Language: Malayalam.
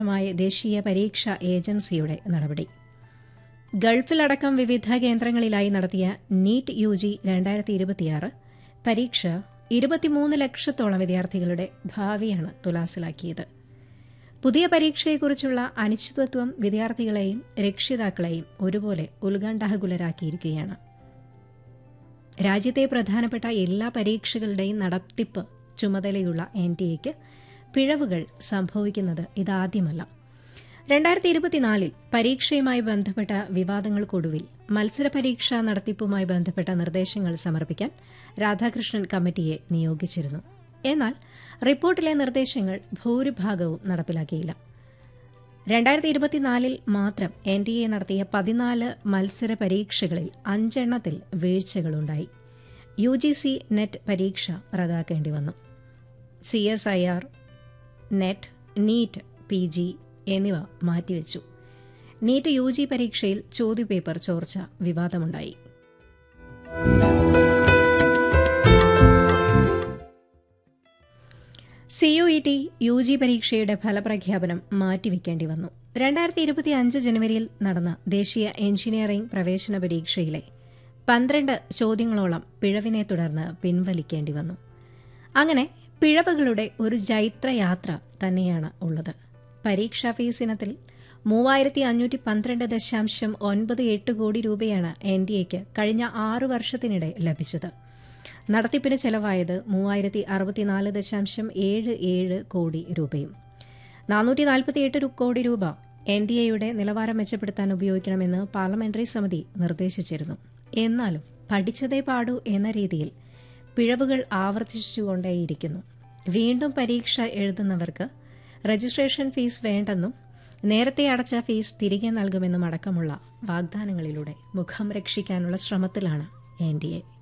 മായ ദേശീയ പരീക്ഷാ ഏജൻസിയുടെ നടപടി ഗൾഫിലടക്കം വിവിധ കേന്ദ്രങ്ങളിലായി നടത്തിയ നീറ്റ് യു ജി രണ്ടായിരത്തി ഇരുപത്തിയാറ് പരീക്ഷ ഇരുപത്തിമൂന്ന് ലക്ഷത്തോളം വിദ്യാർത്ഥികളുടെ ഭാവിയാണ് തുലാസിലാക്കിയത് പുതിയ പരീക്ഷയെക്കുറിച്ചുള്ള അനിശ്ചിതത്വം വിദ്യാർത്ഥികളെയും രക്ഷിതാക്കളെയും ഒരുപോലെ ഉത്കണ്ഠാകുലരാക്കിയിരിക്കുകയാണ് രാജ്യത്തെ പ്രധാനപ്പെട്ട എല്ലാ പരീക്ഷകളുടെയും നടത്തിപ്പ് ചുമതലയുള്ള എൻ ടി എക്ക് പിഴവുകൾ സംഭവിക്കുന്നത് ഇതാദ്യമല്ല രണ്ടായിരത്തി ഇരുപത്തിനാലിൽ പരീക്ഷയുമായി ബന്ധപ്പെട്ട വിവാദങ്ങൾക്കൊടുവിൽ മത്സര പരീക്ഷാ നടത്തിപ്പുമായി ബന്ധപ്പെട്ട നിർദ്ദേശങ്ങൾ സമർപ്പിക്കാൻ രാധാകൃഷ്ണൻ കമ്മിറ്റിയെ നിയോഗിച്ചിരുന്നു എന്നാൽ റിപ്പോർട്ടിലെ നിർദ്ദേശങ്ങൾ ഭൂരിഭാഗവും നടപ്പിലാക്കിയില്ല രണ്ടായിരത്തി ഇരുപത്തിനാലിൽ മാത്രം എൻ ഡി എ നടത്തിയ പതിനാല് മത്സര പരീക്ഷകളിൽ അഞ്ചെണ്ണത്തിൽ വീഴ്ചകളുണ്ടായി യു ജി സി നെറ്റ് പരീക്ഷ റദ്ദാക്കേണ്ടി വന്നു C S I R net NEET P G എന്നിവ മാറ്റിവെച്ചു നീറ്റ് യു ജി പരീക്ഷയിൽ ചോദ്യപേപ്പർ ചോർച്ച വിവാദമുണ്ടായി C U E T U G പരീക്ഷയുടെ ഫലപ്രഖ്യാപനം മാറ്റിവെക്കേണ്ടി വന്നു രണ്ടായിരത്തി ഇരുപത്തി അഞ്ച് ജനുവരിയിൽ നടന്ന ദേശീയ എഞ്ചിനീയറിംഗ് പ്രവേശന പരീക്ഷയിലെ പന്ത്രണ്ട് ചോദ്യങ്ങളോളം പിഴവിനെ തുടർന്ന് പിൻവലിക്കേണ്ടി വന്നു അങ്ങനെ പിഴവുകളുടെ ഒരു ജൈത്രയാത്ര തന്നെയാണ് ഉള്ളത് പരീക്ഷാ ഫീസ് ഇനത്തിൽ മൂവായിരത്തി അഞ്ഞൂറ്റി പന്ത്രണ്ട് ദശാംശം ഒൻപത് എട്ട് കോടി രൂപയാണ് എൻ ഡി എക്ക് കഴിഞ്ഞ ആറു വർഷത്തിനിടെ ലഭിച്ചത് നടത്തിപ്പിന് ചെലവായത് മൂവായിരത്തി അറുപത്തിനാല് ദശാംശം ഏഴ് ഏഴ് കോടി രൂപയും നാനൂറ്റി നാൽപ്പത്തിയെട്ട് കോടി രൂപ എൻ ഡി എയുടെ നിലവാരം മെച്ചപ്പെടുത്താൻ ഉപയോഗിക്കണമെന്ന് പാർലമെന്ററി സമിതി നിർദ്ദേശിച്ചിരുന്നു എന്നാലും പഠിച്ചതേ പാടൂ എന്ന രീതിയിൽ പിഴവുകൾ ആവർത്തിച്ചുകൊണ്ടേയിരിക്കുന്നു വീണ്ടും പരീക്ഷ എഴുതുന്നവർക്ക് രജിസ്ട്രേഷൻ ഫീസ് വേണ്ടെന്നും നേരത്തെ അടച്ച ഫീസ് തിരികെ നൽകുമെന്നും അടക്കമുള്ള വാഗ്ദാനങ്ങളിലൂടെ മുഖം രക്ഷിക്കാനുള്ള ശ്രമത്തിലാണ് എൻ ഡി എ